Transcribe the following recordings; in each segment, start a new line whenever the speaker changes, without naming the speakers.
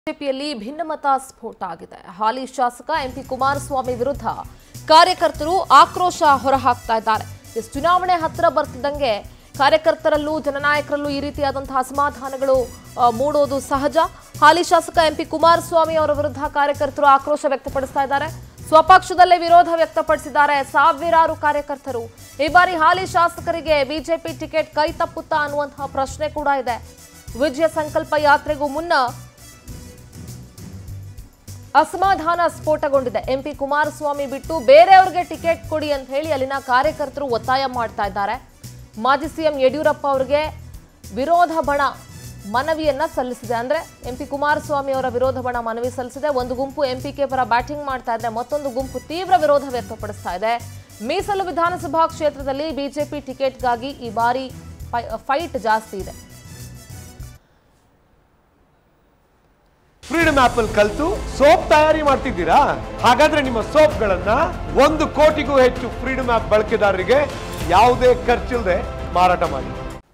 ಬಿಜೆಪಿಯಲ್ಲಿ ಭಿನ್ನಮತ ಸ್ಫೋಟ ಆಗಿದೆ ಹಾಲಿ ಶಾಸಕ ಎಂಪಿ ಕುಮಾರಸ್ವಾಮಿ ವಿರುದ್ಧ ಕಾರ್ಯಕರ್ತರು ಆಕ್ರೋಶ ಹೊರಹಾಕ್ತಾ ಇದ್ದಾರೆ ಇಸ್ ಚುನಾವಣೆ ಹತ್ತಿರ ಬರ್ತಿದ್ದಂಗೆ ಕಾರ್ಯಕರ್ತರಲ್ಲೂ ಜನನಾಯಕರಲ್ಲೂ ಈ ರೀತಿಯಾದಂತಹ ಅಸಮಾಧಾನಗಳು ಆ, ಮೂಡೋದು ಸಹಜ ಹಾಲಿ ಶಾಸಕ ಎಂಪಿ ಕುಮಾರಸ್ವಾಮಿ ಅವರ ವಿರುದ್ಧ ಕಾರ್ಯಕರ್ತರು ಆಕ್ರೋಶ ವ್ಯಕ್ತಪಡಿಸ್ತಾ ಇದ್ದಾರೆ ಸ್ವಪಕ್ಷದಲ್ಲೇ ವಿರೋಧ ವ್ಯಕ್ತಪಡಿಸಿದ್ದಾರೆ ಸಾವಿರಾರು ಕಾರ್ಯಕರ್ತರು ಈ ಬಾರಿ ಹಾಲಿ ಶಾಸಕರಿಗೆ ಬಿಜೆಪಿ ಟಿಕೆಟ್ ಕೈ ತಪ್ಪುತ್ತಾ ಅನ್ನುವಂತಹ ಪ್ರಶ್ನೆ ಕೂಡ ಇದೆ ವಿಜಯ ಸಂಕಲ್ಪ ಯಾತ್ರೆಗೂ ಮುನ್ನ ಅಸಮಾಧಾನ ಸ್ಫೋಟಗೊಂಡಿದೆ ಎಂಪಿ ಕುಮಾರಸ್ವಾಮಿ ಬಿಟ್ಟು ಬೇರೆಯವ್ರಿಗೆ ಟಿಕೆಟ್ ಕೊಡಿ ಅಂತ ಹೇಳಿ ಅಲ್ಲಿನ ಕಾರ್ಯಕರ್ತರು ಒತ್ತಾಯ ಮಾಡ್ತಾ ಇದ್ದಾರೆ ಮಾಜಿ ಸಿಎಂ ಯಡಿಯೂರಪ್ಪ ಅವರಿಗೆ ವಿರೋಧ ಬಣ ಮನವಿಯನ್ನ ಸಲ್ಲಿಸಿದೆ ಅಂದ್ರೆ ಎಂಪಿ ಕುಮಾರಸ್ವಾಮಿ ಅವರ ವಿರೋಧ ಬಣ ಮನವಿ ಸಲ್ಲಿಸಿದೆ ಒಂದು ಗುಂಪು ಎಂಪಿಕೆ ಪರ ಬ್ಯಾಟಿಂಗ್ ಮಾಡ್ತಾ ಇದ್ರೆ ಮತ್ತೊಂದು ಗುಂಪು ತೀವ್ರ ವಿರೋಧ ವ್ಯಕ್ತಪಡಿಸ್ತಾ ಇದೆ ಮೀಸಲು ವಿಧಾನಸಭಾ ಕ್ಷೇತ್ರದಲ್ಲಿ ಬಿಜೆಪಿ ಟಿಕೆಟ್ಗಾಗಿ ಈ ಬಾರಿ ಫೈ- ಫೈಟ್ ಜಾಸ್ತಿ ಇದೆ
ಫ್ರೀಡಮ್ ಆಪ್ ಅಲ್ಲಿ ಕಲ್ತು ಸೋಪ್ ತಯಾರಿ ಮಾಡ್ತಿದ್ದೀರಾ ಹಾಗಾದ್ರೆ ನಿಮ್ಮ ಸೋಪ್ಗಳನ್ನ ಒಂದು ಕೋಟಿಗೂ ಹೆಚ್ಚು ಫ್ರೀಡಮ್ ಆಪ್ ಬಳಕೆದಾರರಿಗೆ ಯಾವುದೇ ಖರ್ಚಿಲ್ಲದೆ ಮಾರಾಟ ಮಾಡಿ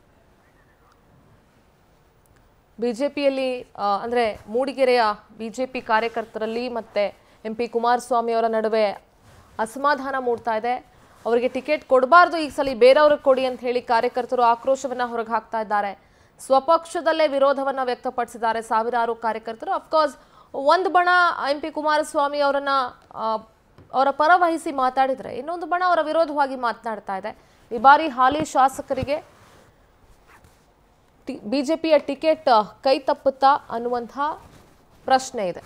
ಬಿಜೆಪಿಯಲ್ಲಿ ಅಂದರೆ ಮೂಡಿಗೆರೆಯ ಬಿಜೆಪಿ ಕಾರ್ಯಕರ್ತರಲ್ಲಿ ಮತ್ತು ಎಂ ಪಿ ಕುಮಾರಸ್ವಾಮಿ ಅವರ ನಡುವೆ ಅಸಮಾಧಾನ ಮೂಡ್ತಾ ಇದೆ ಅವರಿಗೆ ಟಿಕೆಟ್ ಕೊಡಬಾರ್ದು ಈ ಸಲ ಬೇರೆಯವ್ರಿಗೆ ಕೊಡಿ ಅಂತ ಹೇಳಿ ಕಾರ್ಯಕರ್ತರು ಆಕ್ರೋಶವನ್ನು ಹೊರಗೆ ಹಾಕ್ತಾ ಇದ್ದಾರೆ ಸ್ವಪಕ್ಷದಲ್ಲೇ ವಿರೋಧವನ್ನು ವ್ಯಕ್ತಪಡಿಸಿದ್ದಾರೆ ಸಾವಿರಾರು ಕಾರ್ಯಕರ್ತರು ಅಫ್ಕೋರ್ಸ್ ಒಂದು ಬಣ ಎಂ ಪಿ ಕುಮಾರಸ್ವಾಮಿ ಅವರನ್ನ ಆ, ಅವರ ಪರ ವಹಿಸಿ ಮಾತಾಡಿದರೆ ಇನ್ನೊಂದು ಬಣ ಅವರ ವಿರೋಧವಾಗಿ ಮಾತನಾಡ್ತಾ ಇದೆ ಈ ಬಾರಿ ಹಾಲಿ ಶಾಸಕರಿಗೆ ಟಿ ಬಿಜೆಪಿಯ ಟಿಕೆಟ್ ಕೈ ತಪ್ಪುತ್ತಾ ಅನ್ನುವಂಥ ಪ್ರಶ್ನೆ ಇದೆ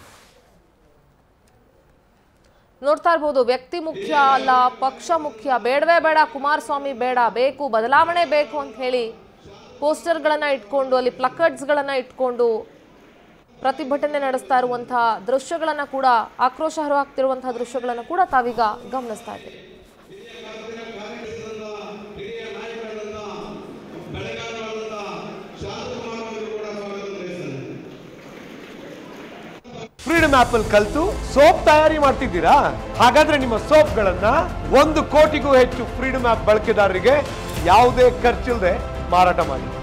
ನೋಡ್ತಾ ಇರ್ಬೋದು ವ್ಯಕ್ತಿ ಮುಖ್ಯ ಅಲ್ಲ ಪಕ್ಷ ಮುಖ್ಯ ಬೇಡವೇ ಬೇಡ ಕುಮಾರಸ್ವಾಮಿ ಬೇಡ ಬೇಕು ಬದಲಾವಣೆ ಬೇಕು ಅಂತ ಹೇಳಿ ಪೋಸ್ಟರ್ಗಳನ್ನ ಇಟ್ಕೊಂಡು ಅಲ್ಲಿ ಪ್ಲಕರ್ಡ್ಸ್ಗಳನ್ನ ಇಟ್ಕೊಂಡು ಪ್ರತಿಭಟನೆ ನಡೆಸ್ತಾ ಇರುವಂತಹ ದೃಶ್ಯಗಳನ್ನ ಕೂಡ ಆಕ್ರೋಶ ಹೊರಹಾಕ್ತಿರುವಂತಹ ದೃಶ್ಯಗಳನ್ನು ಕೂಡ ತಾವೀಗ ಗಮನಿಸ್ತಾ ಇದ್ದೀವಿ
ಫ್ರೀಡಮ್ ಆಪ್ ಅಲ್ಲಿ ಕಲ್ತು ಸೋಪ್ ತಯಾರಿ ಮಾಡ್ತಿದ್ದೀರಾ ಹಾಗಾದ್ರೆ ನಿಮ್ಮ ಸೋಪ್ಗಳನ್ನ ಒಂದು ಕೋಟಿಗೂ ಹೆಚ್ಚು ಫ್ರೀಡಮ್ ಆಪ್ ಬಳಕೆದಾರರಿಗೆ ಯಾವುದೇ ಖರ್ಚಿಲ್ಲದೆ ಮಾರಾಟ ಮಾಡಿ